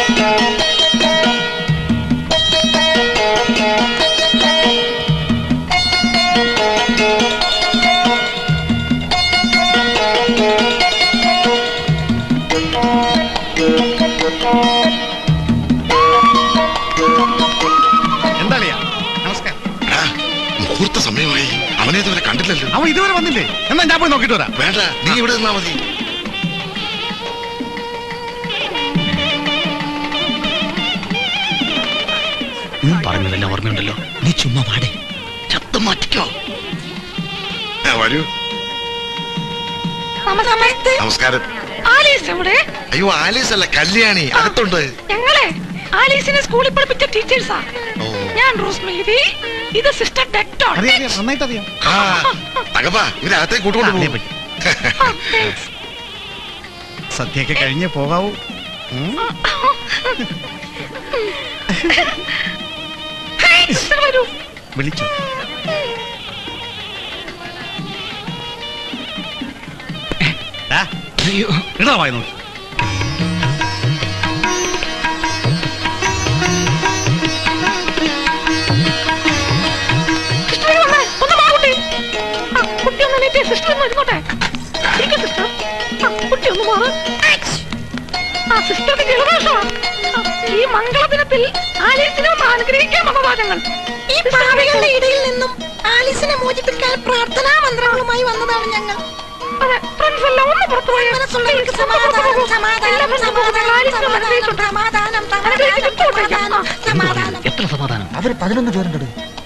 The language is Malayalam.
എന്താളിയാ നമസ്കാരം എടാ, മുഹൂർത്ത സമയമായി അവനെ ഇതുവരെ കണ്ടില്ലല്ലോ അവൻ ഇതുവരെ വന്നില്ലേ എന്നാ ഞാൻ പോയി നോക്കിട്ട് വരാം വേണ്ട നീ ഇവിടെ നിന്നാ മതി പറഞ്ഞതെല്ലാം ഓർമ്മയുണ്ടല്ലോ നീ ചുമ്മാ പാടേ ശബ്ദം മാറ്റിക്കോ ആ, വരൂ നമസ്തേ നമസ്കാരം ആലീസ് എവിടെ അയ്യോ ആലീസ് അല്ല കല്യാണി അകത്തുണ്ട് ഞങ്ങളെ ആലീസിനെ സ്കൂളിൽ പഠിപ്പിച്ച ടീച്ചേഴ്സാ ഓ ഞാൻ റോസ്മേരി ഇത് സിസ്റ്റർ ഡെക്ടോൺ അറിയാം അറിയാം നന്നായിട്ട് അറിയാം ആ തകപ്പാ ഇവരകത്തേക്ക് കൂട്ടുകൊണ്ട് ആ, അതേ പോകും പറ്റി. സദ്യയൊക്കെ കഴിഞ്ഞേ പോകാവൂ ഉം. സിസ്റ്റർ വരൂ വിളിച്ചു ഡാ, ഇടാ വായി നോക്കി സിസ്റ്റർ വന്നേ ഒന്ന് മാ കുട്ടി ആ, കുട്ടി ഒന്ന് എണീറ്റേ സിസ്റ്റർ ഒന്ന് ഇരുന്നോട്ടെ ഇരിക്ക് സിസ്റ്റർ ആ, കുട്ടി ഒന്ന് മാറ് ആ സിസ്റ്റർക്ക് ജലദോഷമാ ആ, ഈ മംഗളദിനത്തിൽ ആലീസിനെ ഒന്ന് അനുഗ്രഹിക്കാൻ വന്നതാ ഞങ്ങൾ ഈ പാവികളുടെ ഇടയിൽ നിന്നും ആലിസിനെ മോചിപ്പിക്കാൻ പ്രാർത്ഥനാ മന്ത്രങ്ങളുമായി വന്നതാണ് ഞങ്ങൾ അതെ ഫ്രണ്ട്സ് എല്ലാം ഒന്ന് പുറത്തു പോയേ മനസ്സുള്ളവർക്ക് സമാധാനം സമാധാനം സമാധാനം സമാധാനം സമാധാനം സമാധാനം സമാധാനം സമാധാനം എത്ര സമാധാനം അവര് പതിനൊന്ന് പേരുണ്ടത്